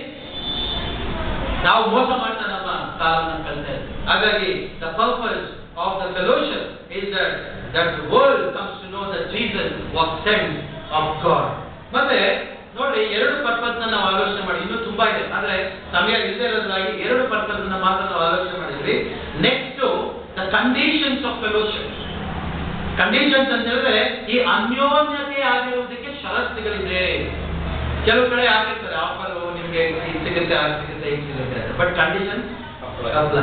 ನಾವು ಮೋಸ ಮಾಡ್ತಾ ನಮ್ಮ ಕಾಲವನ್ನು ಕಳ್ತಾ ಇದ್ದೀವಿ ಹಾಗಾಗಿ the purpose of the fellowship is that that world comes to know that Jesus was sent of God ಮತ್ತೆ ನೋಡಿ ಎರಡು ಪರ್ಪಸ್ ನಾವು ಆಲೋಚನೆ ಮಾಡಿ ಇನ್ನೂ ತುಂಬಾ ಇದೆ ಆದ್ರೆ ಸಮಯ ಇಲ್ಲದೆ ಇರೋದ್ರಾಗಿ ಎರಡು ಪರ್ಪಸ್ ಮಾತ್ರ ನಾವು ಆಲೋಚನೆ ಮಾಡಿದ್ವಿ next the conditions of fellowship conditions ಅಂತ ಹೇಳಿದ್ರೆ ಈ ಅನ್ಯೋನ್ಯತೆ ಆಗಿರುವುದಕ್ಕೆ ಷರತ್ತುಗಳಿದೆ ಕೆಲವು ಕಡೆ ಹಾಕಿರ್ತಾರೆ ಆಫರ್ ನಿಮ್ಗೆ ಇದು ಸಿಗುತ್ತೆ ಅದು ಸಿಗುತ್ತೆ ಇದು ಸಿಗುತ್ತೆ ಬಟ್ ಕಂಡೀಷನ್ ಅಪ್ಲೈ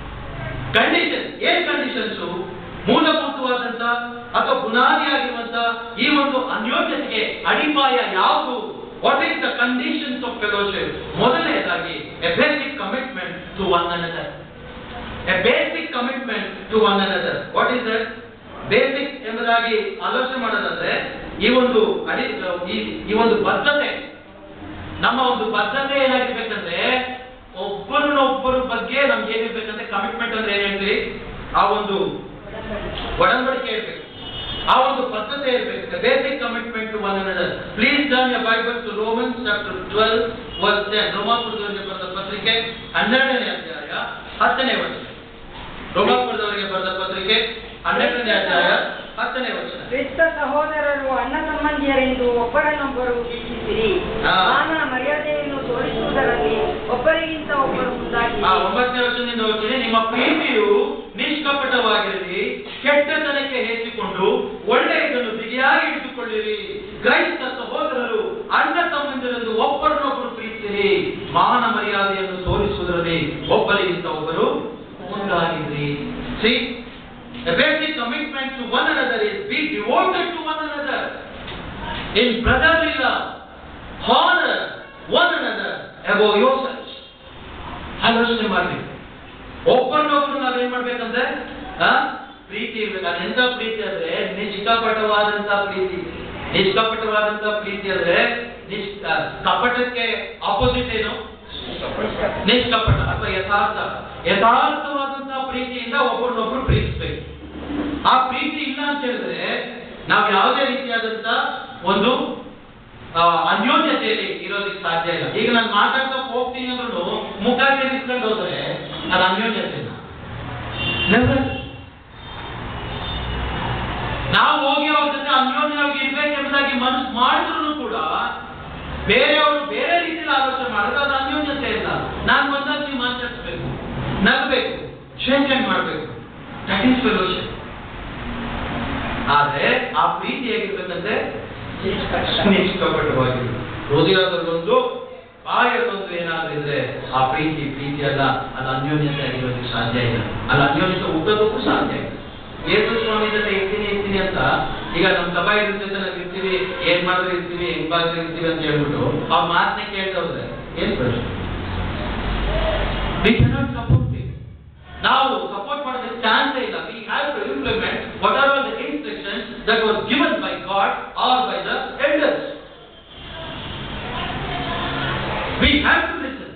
ಕಂಡೀಷನ್ ಏನ್ ಕಂಡೀಷನ್ಸ್ ಮೂಲಭೂತವಾದಂತ ಅಥವಾ ಬುನಾದಿಯಾಗಿರುವಂತ ಈ ಒಂದು ಅನ್ಯೋನ್ಯತೆಗೆ ಅಡಿಪಾಯ ಯಾವುದು what is the conditions of fellowship ಮೊದಲನೇದಾಗಿ a basic commitment to one another a basic commitment to one another what is that basic ಎಂಬುದಾಗಿ ಆಲೋಚನೆ ಮಾಡೋದಾದ್ರೆ ಈ ಒಂದು ಅಡಿ ಈ ಈ ಒಂದು ಬದ್ಧತೆ ನಮ್ಮ ಒಂದು ಬದ್ಧತೆ ಏನಾಗಿರ್ಬೇಕಂದ್ರೆ ಒಬ್ಬರನ್ನೊಬ್ಬರ ಬಗ್ಗೆ ನಮ್ಗೆ ಏನಿರ್ಬೇಕಂದ್ರೆ ಕಮಿಟ್ಮೆಂಟ್ ಅಂದ್ರೆ ಏನ್ ಹೇಳ್ತೀವಿ ಆ ಒಂದು ಒಡಂಬಡಿಕೆ ಇರ್ಬೇಕು ಆ ಒಂದು ಬದ್ಧತೆ ಇರ್ಬೇಕು basic commitment to one another please turn your Bible to Romans chapter 12 verse 10 ರೋಮಾಪುರದವರಿಗೆ ಬರೆದ ಪತ್ರಿಕೆ ಹನ್ನೆರಡನೇ ಅಧ್ಯಾಯ ಹತ್ತನೇ ವಚನ ರೋಮಾಪುರದವರಿಗೆ ಬರೆದ ಪತ್ರಿಕೆ ಹನ್ನೆರಡನೇ ಅಧ್ಯಾಯ ಹತ್ತನೇ ವಚನ ಕ್ರಿಸ್ತ ಸಹೋದರರು ಅಣ್ಣ ಸಂಬಂಧಿಯರೆಂದು ಒಬ್ಬರನ್ನೊಬ್ಬರು ವೀಕ್ಷಿಸಿರಿ ಹಾ. ಮಾನ ಮರ್ಯಾದೆಯನ್ನು ತೋರಿಸುವುದರಲ್ಲಿ ಒಬ್ಬರಿಗಿಂತ ಒಬ್ಬರು ಮುಂದಾಗಿ ಆ ಒಂಬತ್ತನೇ ವರ್ಷದಿಂದ ಹೋಗ್ತೀನಿ ನಿಮ್ಮ ಪ್ರೀತಿಯು ನಿಷ್ಕಪಟವಾಗಿರಲಿ ಕೆಟ್ಟತನಕ್ಕೆ ಹೆಚ್ಚಿಕೊಂಡು ಒಳ್ಳೆಯದನ್ನು ಬಿಗಿಯಾಗಿ ಇಟ್ಟುಕೊಳ್ಳಿರಿ ಕ್ರೈಸ್ತ ಸಹೋದರರು ಅಣ್ಣ ತಮ್ಮಂದಿರೆಂದು ಒಬ್ಬರನ್ನೊಬ್ಬರು ಪ್ರೀತಿಸಿರಿ ಮಾನ ಮರ್ಯಾದೆಯನ್ನು ತೋರಿಸುವುದರಲ್ಲಿ ಒಬ್ಬರಿಗಿಂತ ಒಬ್ಬರು ಮುಂದಾಗಿದ್ರಿ see The basic commitment to one another is be devoted to one another in brotherly love. Honor one another above yourselves. ಆಲೋಚನೆ ಮಾಡ್ಬೇಕು ಒಬ್ಬರನ್ನೊಬ್ರು ನಾವೇನ್ ಮಾಡ್ಬೇಕಂದ್ರೆ ಆ ಪ್ರೀತಿ ಇರ್ಬೇಕು ಅದೆಂತ ಪ್ರೀತಿ ಅಂದ್ರೆ ನಿಷ್ಕಪಟವಾದಂತ ಪ್ರೀತಿ ನಿಷ್ಕಪಟವಾದಂತ ಪ್ರೀತಿ ಅಂದ್ರೆ ನಿಷ್ ಆ, ಕಪಟಕ್ಕೆ ಆಪೋಸಿಟ್ ಏನು ನಿಷ್ಕಪಟ ಅಥವಾ ಯಥಾರ್ಥ ಯಥಾರ್ಥವಾದಂತಹ ಪ್ರೀತಿಯಿಂದ ಒಬ್ಬರನ್ನೊಬ್ರು ಪ್ರೀತಿಸ್ಬೇಕು ಆ ಪ್ರೀತಿ ಇಲ್ಲ ಅಂತ ಹೇಳಿದ್ರೆ ನಾವು ಯಾವುದೇ ರೀತಿಯಾದಂತ ಒಂದು ಆ, ಅನ್ಯೋನ್ಯತೆಯಲ್ಲಿ ಇರೋದಕ್ಕೆ ಸಾಧ್ಯ ಇಲ್ಲ ಈಗ ನಾನು ಮಾತಾಡ್ತಾ ಹೋಗ್ತೀನಿ ಅಂದ್ರೂ ಮುಖ ತಿರುಗಿಸ್ಕೊಂಡು ಹೋದ್ರೆ ಅದು ಅನ್ಯೋನ್ಯತೆ Never. ನಾವು ಹೋಗಿ ಅವ್ರ ಜೊತೆ ಅನ್ಯೋನ್ಯವಾಗಿ ಇರ್ಬೇಕೆಂಬುದಾಗಿ ಮನಸ್ಸು ಮಾಡಿದ್ರು ಕೂಡ ಬೇರೆಯವರು ಬೇರೆ ರೀತಿಯಲ್ಲಿ ಆಲೋಚನೆ ಮಾಡಿದ್ರೆ ಅದು ಅನ್ಯೋನ್ಯತೆ ಇಲ್ಲ ನಾನು ಬಂದಾಗ ನೀವು ಮಾತಾಡಿಸ್ಬೇಕು ನಗಬೇಕು ಶೇಕ್ ಹ್ಯಾಂಡ್ ಮಾಡಬೇಕು ದಟ್ ಈಸ್ ಫೆಲೋಶಿಪ್ ಆದ್ರೆ ಆ ಪ್ರೀತಿ ಹೇಗಿರ್ಬೇಕಂದ್ರೆ ನಿಷ್ಕಪಟವಾಗಿ ಹೃದಯದಲ್ಲೊಂದು ಬಾಯಲ್ಲೊಂದು ಏನಾದ್ರೂ ಇದ್ರೆ ಆ ಪ್ರೀತಿ ಪ್ರೀತಿ ಅಲ್ಲ ಅದು ಅನ್ಯೋನ್ಯತೆ ಆಗಿರೋದಕ್ಕೆ ಸಾಧ್ಯ ಇಲ್ಲ ಅಲ್ಲಿ ಅನ್ಯೋನ್ಯತೆ ಹುಟ್ಟೋದಕ್ಕೂ ಸಾಧ್ಯ ಇಲ್ಲ ಯೇಸು ಸ್ವಾಮಿ ಜೊತೆ ಇರ್ತೀನಿ ಇರ್ತೀನಿ ಅಂತ ಈಗ ನಮ್ಮ ಸಭಾಯಿರ ಜೊತೆ ನಾವು ಇರ್ತೀವಿ ಏನ್ ಮಾಡಿದ್ರೆ ಇರ್ತೀವಿ ಹೆಂಗ್ ಮಾಡಿದ್ರೆ ಇರ್ತೀವಿ ಅಂತ ಹೇಳ್ಬಿಟ್ಟು ಆ ಮಾತನ್ನ ಕೇಳ್ತಾ ಹೋದ್ರೆ ಏನ್ ಪ್ರಶ್ನೆ ವಿ ಕೆನಾಟ್ ಸಪೋರ್ಟ್ ಇಟ್ ನಾವು ಸಪೋರ್ಟ್ ಮಾಡೋದಕ್ಕೆ ಚಾನ್ಸೇ ಇಲ್ಲ we have to implement what are the instructions that was given by God or by the elders we have to listen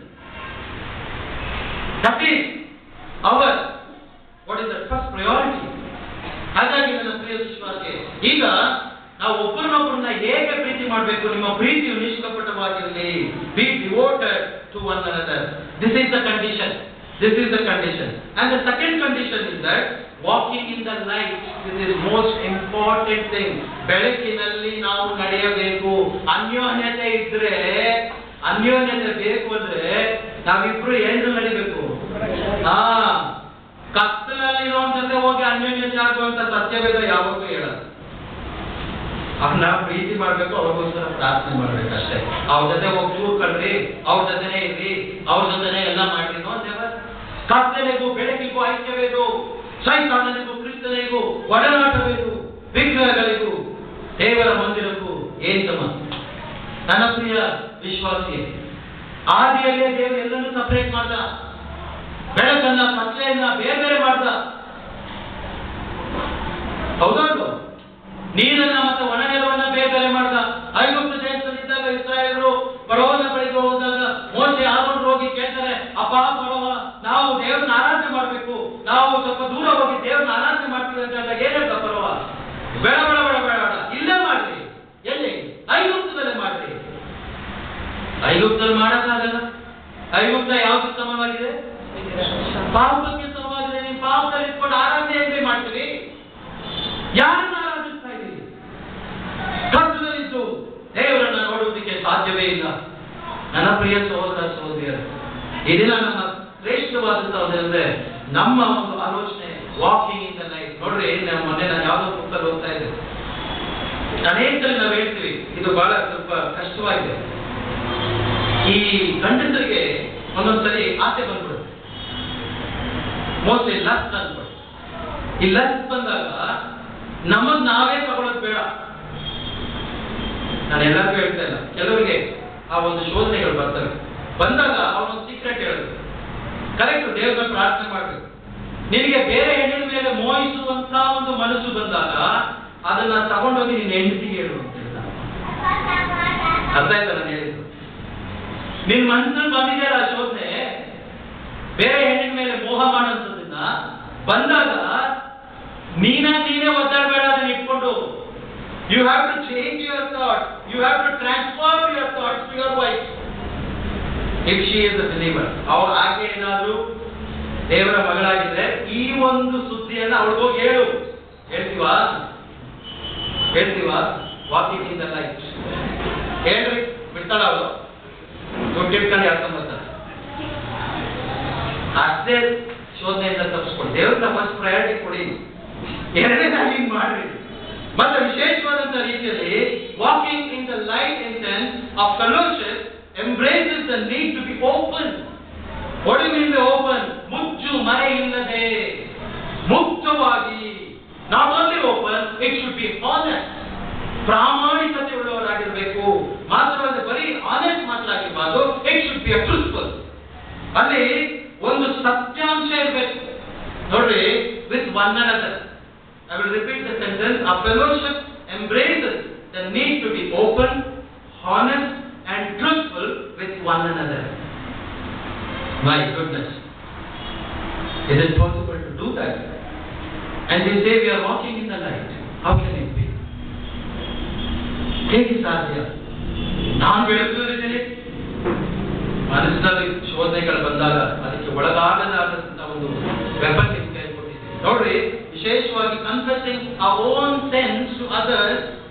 that is our what is the first priority ಹಾಗಾಗಿ ನನ್ನ ಪ್ರಿಯ ವಿಶ್ವಾಸಕ್ಕೆ ಈಗ ನಾವು ಒಬ್ಬರನ್ನೊಬ್ಬರನ್ನ ಹೇಗೆ ಪ್ರೀತಿ ಮಾಡಬೇಕು ನಿಮ್ಮ ಪ್ರೀತಿಯು ನಿಷ್ಕಪಟವಾಗಿರಲಿ be devoted to one another this is the condition this is the condition and the second condition is that walking in the light this is most important thing ಬೆಳಕಿನಲ್ಲಿ ನಾವು ನಡೆಯಬೇಕು ಅನ್ಯೋನ್ಯತೆ ಇದ್ರೆ ಅನ್ಯೋನ್ಯತೆ ಬೇಕು ಅಂದ್ರೆ ನಾವಿಬ್ರು ಏನು ನಡಿಬೇಕು ಹಾ ಕತ್ತಲಲ್ಲಿರೋನ್ ಜೊತೆ ಹೋಗಿ ಅನ್ಯೋನ್ಯತೆ ಆಗುವಂತ ಸತ್ಯವೇದ ಯಾವಾಗಲೂ ಹೇಳಲ್ಲ ಅವ್ರನ್ನ ಪ್ರೀತಿ ಮಾಡ್ಬೇಕು ಅವ್ರಿಗೋಸ್ಕರ ಪ್ರಾರ್ಥನೆ ಮಾಡ್ಬೇಕು ಅಷ್ಟೇ ಅವ್ರ ಜೊತೆ ಹೋಗಿ ಕೂರ್ಕೊಳ್ರಿ ಅವ್ರ ಜೊತೆನೆ ಇರ್ರಿ ಅವ್ರ ಜೊತೆನೆ ಎಲ್ಲ ಮಾಡ್ರಿ ನೋ ನೆವರ್ ಕತ್ತಲೆಗೂ ಬೆಳಕಿಗೂ ಐಕ್ಯವೇದು ಸೈತಾನನಿಗೂ ಕ್ರಿಸ್ತನಿಗೂ ಒಡನಾಟವೇದು ವಿಗ್ರಹಗಳಿಗೂ ದೇವರ ಮಂದಿರಕ್ಕೂ ಏನ್ ಸಂಬಂಧ ನನ್ನ ಪ್ರಿಯ ವಿಶ್ವಾಸಿ ಆದಿಯಲ್ಲೇ ದೇವರು ಎಲ್ಲರೂ ಸಪರೇಟ್ ಮಾಡ್ದ ಬೆಳಕನ್ನ ಕತ್ಲೆಯನ್ನ ಬೇರೆ ಬೇರೆ ಮಾಡ್ದ ಹೌದೌದು ನೀರನ್ನ ಮತ್ತೆ ಒಣ ನೆಲವನ್ನ ಬೇರೆ ಬೇರೆ ಮಾಡ್ದ ಐಗುಪ್ತ ದೇಶದಲ್ಲಿದ್ದಾಗ ಇಸ್ರಾಯೇಲರು ಫರೋಹನ ಬಳಿಗೆ ಹೋದಾಗ ಮೋಸೆ ಆರೋನ್ ಹೋಗಿ ಕೇಳ್ತಾರೆ ಅಪ್ಪ ಫರೋಹ ನಾವು ದೇವ್ರನ್ನ ಆರಾಧನೆ ಮಾಡ್ಬೇಕು ನಾವು ಸ್ವಲ್ಪ ದೂರ ಹೋಗಿ ದೇವ್ರನ್ನ ಆರಾಧನೆ ಮಾಡ್ತೀವಿ ಅಂತ ಹೇಳಿದಾಗ ಏನ್ ಹೇಳ್ದ ಫರೋಹ ಬೇಡ ಬೇಡ ಬೇಡ ಬೇಡ ಬೇಡ ಇಲ್ಲೇ ಮಾಡ್ರಿ ಎಲ್ಲಿ ಐಗುಪ್ತದಲ್ಲೇ ಮಾಡ್ರಿ ಐಗುಪ್ತದಲ್ಲಿ ಮಾಡಕ್ಕಾಗಲ್ಲ ಐಗುಪ್ತ ಯಾವ್ದಕ್ಕೆ ಸಮವಾಗಿದೆ ಪಾಪಕ್ಕೆ ಸಮವಾಗಿದೆ ನೀವು ಪಾಪದಲ್ಲಿ ಇಟ್ಕೊಂಡು ಆರಾಧನೆ ಹೇಗೆ ಮಾಡ್ತೀವಿ ಯಾರನ್ನ ಆರಾಧಿಸ್ತಾ ಇದ್ದೀರಿ ಕರ್ತನಲ್ಲಿದ್ದು ದೇವರನ್ನ ನೋಡುವುದಕ್ಕೆ ಸಾಧ್ಯವೇ ಇಲ್ಲ ನನ್ನ ಪ್ರಿಯ ಸಹೋದರ ಸಹೋದರಿಯರು ಈ ದಿನ ನಮ್ಮ ಶ್ರೇಷ್ಠವಾದಂತ ಅಂದ್ರೆ ನಮ್ಮ ಒಂದು ಆಲೋಚನೆ ವಾಕಿಂಗ್ ಇನ್ ದ ಲೈಫ್ ನೋಡ್ರಿ ನಮ್ಮ ಮೊನ್ನೆ ನಾನು ಯಾವ್ದೋ ಬುಕ್ಕಲ್ಲಿ ಓದ್ತಾ ಇದ್ದೆ ಅನೇಕರಲ್ಲಿ ನಾವು ಹೇಳ್ತೀವಿ ಇದು ಬಹಳ ಸ್ವಲ್ಪ ಕಷ್ಟವಾಗಿದೆ ಈ ಗಂಡಸರಿಗೆ ಒಂದೊಂದ್ಸರಿ ಆಸೆ ಬಂದ್ಬಿಡುತ್ತೆ ಮೋಸ್ಟ್ಲಿ ಲಸ್ಟ್ ಅಂದ್ಬಿಡು ಈ ಲಸ್ಟ್ ಬಂದಾಗ ನಮಗ್ ನಾವೇ ತಗೊಳ್ಳೋದು ಬೇಡ ನಾನು ಎಲ್ಲರಿಗೂ ಹೇಳ್ತಾ ಇಲ್ಲ ಕೆಲವರಿಗೆ ಆ ಒಂದು ಶೋಧನೆಗಳು ಬರ್ತವೆ ಬಂದಾಗ ಅವನೊಂದು ಸೀಕ್ರೆಟ್ ಹೇಳೋದು ಕರೆಕ್ಟ್ ದೇವರ ಪ್ರಾರ್ಥನೆ ಮಾಡ್ಬೇಕು ನಿನಗೆ ಬೇರೆ ಹೆಣ್ಣಿನ ಮೇಲೆ ಮೋಹಿಸುವಂತ ಒಂದು ಮನಸ್ಸು ಬಂದಾಗ ಅದನ್ನ ತಗೊಂಡೋಗಿ ನಿನ್ನ ಹೆಂಡತಿಗೆ ಹೇಳು ಅಂತ ಹೇಳ್ತಾರೆ ಅರ್ಥ ಆಯ್ತಾ ನಾನು ಹೇಳಿದ್ದು ನಿನ್ ಮನಸ್ಸಲ್ಲಿ ಬಂದಿದೆಯಲ್ಲ ಆ ಶೋಧನೆ ಬೇರೆ ಹೆಣ್ಣಿನ ಮೇಲೆ ಮೋಹ ಮಾಡೋಂಥದ್ದನ್ನ ಬಂದಾಗ ನೀನ ನೀನೇ ಒದ್ದಾಡಬೇಡ ಅದನ್ನ ಇಟ್ಕೊಂಡು you have to change your thought you have to transform your thoughts to your wife if she is believer ಅವ್ರ ಆಕೆ ಏನಾದ್ರು ದೇವರ ಮಗಳಾಗಿದ್ರೆ ಈ ಒಂದು ಸುದ್ದಿಯನ್ನ ಅವಳಿಗೋಗಿ ಹೇಳು ಹೇಳ್ತೀವಾ ಹೇಳ್ತೀವಾ ವಾಕಿಂಗ್ ಇನ್ ದ ಲೈಟ್ ಹೇಳ್ರಿ ಬಿಡ್ತಾಳ ಅವಳು ದುಡ್ಡು ಇಟ್ಕೊಂಡು ಹೇಳ್ಕೊಂಡ್ ಬರ್ತಾಳೆ ಅಷ್ಟೇ ಶೋಧನೆಯಿಂದ ತಪ್ಪಿಸ್ಕೊಂಡು ದೇವ್ರನ್ನ ಫಸ್ಟ್ ಪ್ರಯಾರಿಟಿ ಕೊಡಿ ಎರಡನೇದಾಗಿ ಹಿಂಗ್ ಮಾಡ್ರಿ ಮತ್ತೆ ವಿಶೇಷವಾದಂತ ರೀತಿಯಲ್ಲಿ walking in the light in sense of fellowship embraces the need to be open ಒಡಮಿಂದ ಓಪನ್ ಮುಚ್ಚು ಮರೆ ಇಲ್ಲದೆ ಮುಕ್ತವಾಗಿ not only open it should be honest ಪ್ರಾಮಾಣಿಕತೆ ಉಳ್ಳವರಾಗಿರ್ಬೇಕು ಮಾತ್ರವಲ್ಲದೆ ಬರೀ ಆನೆಸ್ಟ್ ಮಾತ್ರ ಆಗಿರಬಾರ್ದು it should be a truthful ಅಲ್ಲಿ ಒಂದು ಸತ್ಯಾಂಶ ಇರಬೇಕು ನೋಡ್ರಿ with one another I will repeat the sentence a fellowship embraces the need to be open honest and truthful with one another my goodness Is it possible to do that? And they say we are walking in the light. How can it be? ಹೇಗೆ ಸಾಧ್ಯ ನಾನು ಬೆಳೆಸಲಿದ್ದೀನಿ ಮನಸ್ಸಿನಲ್ಲಿ ಶೋಧನೆಗಳು ಬಂದಾಗ ಅದಕ್ಕೆ ಒಳಗಾಗದಾದಂತ ಒಂದು weapon ಕೊಟ್ಟಿದ್ದೀನಿ ನೋಡ್ರಿ ವಿಶೇಷವಾಗಿ ಕನ್ಫೆಸಿಂಗ್ ಆ ಓನ್ ಸೆನ್ಸ್ ಟು ಅದರ್ಸ್